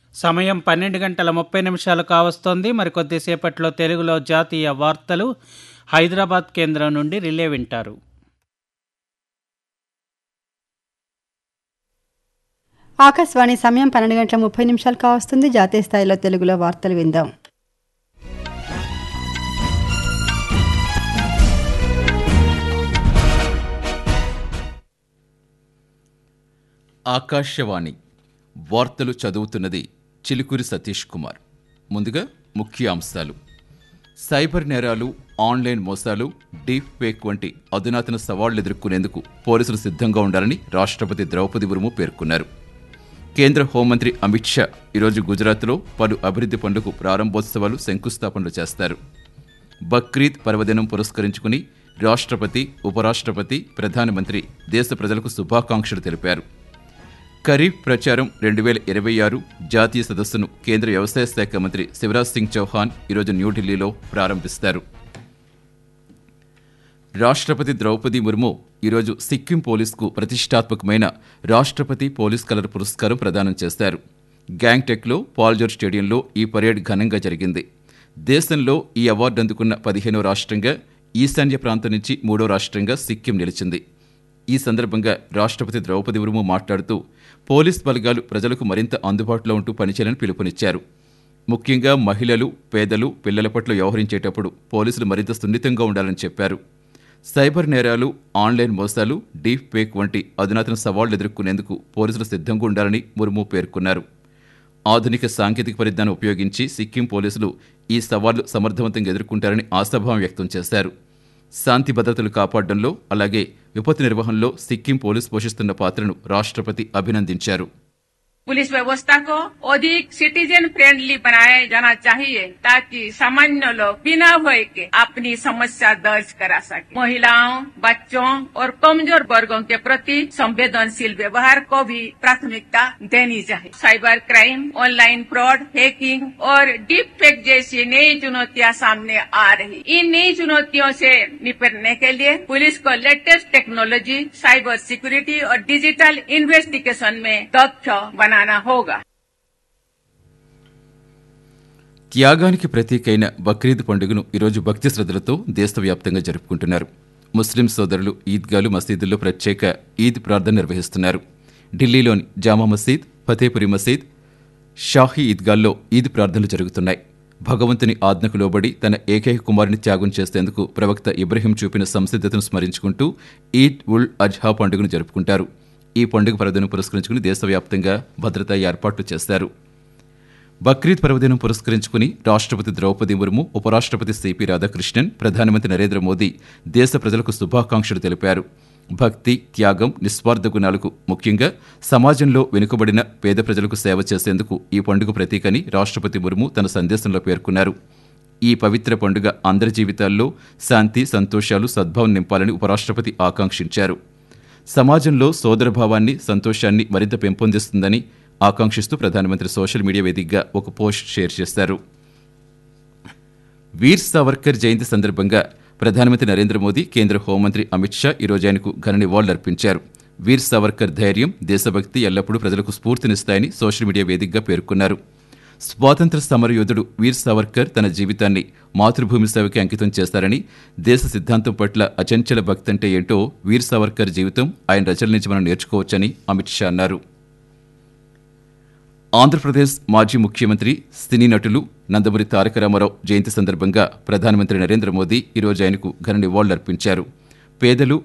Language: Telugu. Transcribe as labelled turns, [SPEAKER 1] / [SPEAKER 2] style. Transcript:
[SPEAKER 1] సమయం పన్నెండు గంటల ముప్పై నిమిషాలు కావస్తోంది మరికొద్దిసేపట్లో తెలుగులో జాతీయ వార్తలు హైదరాబాద్ కేంద్రం నుండి రిలే వింటారు
[SPEAKER 2] ఆకాశవాణి సమయం పన్నెండు గంటల ముప్పై నిమిషాలు కావస్తుంది జాతీయ స్థాయిలో తెలుగులో వార్తలు విందాం
[SPEAKER 3] ఆకాశవాణి వార్తలు చదువుతున్నది చిలుకూరి సతీష్ కుమార్ ముందుగా ముఖ్య అంశాలు సైబర్ నేరాలు ఆన్లైన్ మోసాలు డీప్ ఫేక్ వంటి అధునాతన సవాళ్లు ఎదుర్కొనేందుకు పోలీసులు సిద్ధంగా ఉండాలని రాష్ట్రపతి ద్రౌపది ముర్ము పేర్కొన్నారు కేంద్ర హోంమంత్రి అమిత్ షా ఈరోజు గుజరాత్లో పలు అభివృద్ధి పనులకు ప్రారంభోత్సవాలు శంకుస్థాపనలు చేస్తారు బక్రీద్ పర్వదినం పురస్కరించుకుని రాష్ట్రపతి ఉపరాష్ట్రపతి ప్రధానమంత్రి దేశ ప్రజలకు శుభాకాంక్షలు తెలిపారు ఖరీఫ్ ప్రచారం రెండు వేల ఇరవై ఆరు జాతీయ సదస్సును కేంద్ర వ్యవసాయ శాఖ మంత్రి శివరాజ్ సింగ్ చౌహాన్ ఈరోజు న్యూఢిల్లీలో ప్రారంభిస్తారు రాష్ట్రపతి ద్రౌపది ముర్ము ఈరోజు సిక్కిం పోలీసుకు ప్రతిష్టాత్మకమైన రాష్ట్రపతి పోలీస్ కలర్ పురస్కారం ప్రదానం చేశారు గ్యాంగ్టెక్లో పాల్జోర్ స్టేడియంలో ఈ పరేడ్ ఘనంగా జరిగింది దేశంలో ఈ అవార్డు అందుకున్న పదిహేనో రాష్ట్రంగా ఈశాన్య ప్రాంతం నుంచి మూడో రాష్ట్రంగా సిక్కిం నిలిచింది ఈ సందర్భంగా రాష్ట్రపతి ద్రౌపది ముర్ము మాట్లాడుతూ పోలీస్ బలగాలు ప్రజలకు మరింత అందుబాటులో ఉంటూ పనిచేయాలని పిలుపునిచ్చారు ముఖ్యంగా మహిళలు పేదలు పిల్లల పట్ల వ్యవహరించేటప్పుడు పోలీసులు మరింత సున్నితంగా ఉండాలని చెప్పారు సైబర్ నేరాలు ఆన్లైన్ మోసాలు డీప్ ఫేక్ వంటి అధునాతన సవాళ్లు ఎదుర్కొనేందుకు పోలీసులు సిద్ధంగా ఉండాలని ముర్ము పేర్కొన్నారు ఆధునిక సాంకేతిక పరిజ్ఞానం ఉపయోగించి సిక్కిం పోలీసులు ఈ సవాళ్లు సమర్థవంతంగా ఎదుర్కొంటారని ఆశాభావం వ్యక్తం చేశారు శాంతి భద్రతలు కాపాడడంలో అలాగే విపత్తు నిర్వహణలో సిక్కిం పోలీసు పోషిస్తున్న పాత్రను రాష్ట్రపతి అభినందించారు
[SPEAKER 4] पुलिस व्यवस्था को अधिक सिटीजन फ्रेंडली बनाया जाना चाहिए ताकि सामान्य लोग बिना भय के अपनी समस्या दर्ज करा सके महिलाओं बच्चों और कमजोर वर्गों के प्रति संवेदनशील व्यवहार को भी प्राथमिकता देनी चाहिए cyber crime online fraud hacking और डीप फेक जैसी नई चुनौतियां सामने आ रही इन नई चुनौतियों से निपटने के लिए पुलिस को लेटेस्ट टेक्नोलॉजी साइबर सिक्योरिटी और डिजिटल इन्वेस्टिगेशन में दक्ष बनाना होगा
[SPEAKER 3] త్యాగానికి ప్రతీకైన బక్రీద్ పండుగను ఈరోజు భక్తి శ్రద్ధలతో దేశవ్యాప్తంగా జరుపుకుంటున్నారు ముస్లిం సోదరులు ఈద్గాలు మసీదుల్లో ప్రత్యేక ఈద్ ప్రార్థన నిర్వహిస్తున్నారు ఢిల్లీలోని జామా మసీద్ ఫతేపురి మసీద్ షాహీ ఈద్గాల్లో ఈద్ ప్రార్థనలు జరుగుతున్నాయి భగవంతుని ఆజ్ఞకు లోబడి తన ఏకైక కుమారుని త్యాగం చేసేందుకు ప్రవక్త ఇబ్రహీం చూపిన సంసిద్ధతను స్మరించుకుంటూ ఈద్ ఉల్ అజ్హా పండుగను జరుపుకుంటారు ఈ పండుగ పర్వదినం పురస్కరించుకుని దేశవ్యాప్తంగా భద్రతా ఏర్పాట్లు చేశారు బక్రీద్ పర్వదినం పురస్కరించుకుని రాష్ట్రపతి ద్రౌపది ముర్ము ఉపరాష్ట్రపతి సిపి రాధాకృష్ణన్ ప్రధానమంత్రి నరేంద్ర మోదీ దేశ ప్రజలకు శుభాకాంక్షలు తెలిపారు భక్తి త్యాగం నిస్వార్థ గుణాలకు ముఖ్యంగా సమాజంలో వెనుకబడిన పేద ప్రజలకు సేవ చేసేందుకు ఈ పండుగ ప్రతీకని రాష్ట్రపతి ముర్ము తన సందేశంలో పేర్కొన్నారు ఈ పవిత్ర పండుగ అందరి జీవితాల్లో శాంతి సంతోషాలు సద్భావం నింపాలని ఉపరాష్ట్రపతి ఆకాంక్షించారు సమాజంలో సోదరభావాన్ని సంతోషాన్ని మరింత పెంపొందిస్తుందని ఆకాంక్షిస్తూ ప్రధానమంత్రి సోషల్ మీడియా వేదికగా ఒక పోస్ట్ షేర్ చేశారు వీర్ సావర్కర్ జయంతి సందర్భంగా ప్రధానమంత్రి నరేంద్ర మోదీ కేంద్ర హోంమంత్రి అమిత్ షా ఈరోజు ఆయనకు ఘన నివాళులర్పించారు వీర్ సావర్కర్ ధైర్యం దేశభక్తి ఎల్లప్పుడూ ప్రజలకు స్ఫూర్తినిస్తాయని సోషల్ మీడియా వేదికగా పేర్కొన్నారు స్వాతంత్ర సమరయోధుడు వీర్ సావర్కర్ తన జీవితాన్ని మాతృభూమి సేవకి అంకితం చేస్తారని దేశ సిద్ధాంతం పట్ల అచంచల భక్తి అంటే ఏంటో వీర్ సావర్కర్ జీవితం ఆయన రచనల నుంచి మనం నేర్చుకోవచ్చని అమిత్ షా అన్నారు ఆంధ్రప్రదేశ్ మాజీ ముఖ్యమంత్రి సినీ నటులు నందమూరి తారక రామారావు జయంతి సందర్భంగా ప్రధానమంత్రి నరేంద్ర మోదీ ఈరోజు ఆయనకు ఘన నివాళులర్పించారు పేదలు